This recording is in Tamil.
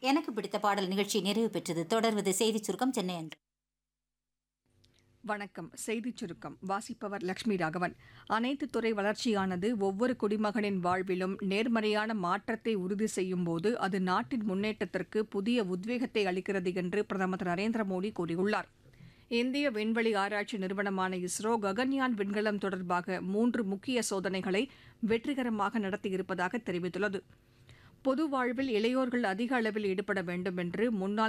எனக்கு பிடித்த பாடல் நிகழ்ச்சி நிறைவு பெற்றது தொடர்வது செய்திச் சுருக்கம் சென்னை அன்று வணக்கம் செய்திச் சுருக்கம் வாசிப்பவர் லட்சுமி ராகவன் அனைத்து துறை வளர்ச்சியானது ஒவ்வொரு குடிமகனின் வாழ்விலும் நேர்மறையான மாற்றத்தை உறுதி செய்யும் போது அது நாட்டின் முன்னேற்றத்திற்கு புதிய உத்வேகத்தை அளிக்கிறது என்று பிரதமர் திரு நரேந்திர மோடி கூறியுள்ளார் இந்திய விண்வெளி ஆராய்ச்சி நிறுவனமான இஸ்ரோ ககன்யான் விண்கலம் தொடர்பாக மூன்று முக்கிய சோதனைகளை வெற்றிகரமாக நடத்தியிருப்பதாக தெரிவித்துள்ளது பொது வாழ்வில் இளையோர்கள் அதிக அளவில் ஈடுபட வேண்டும் என்று முன்னாள்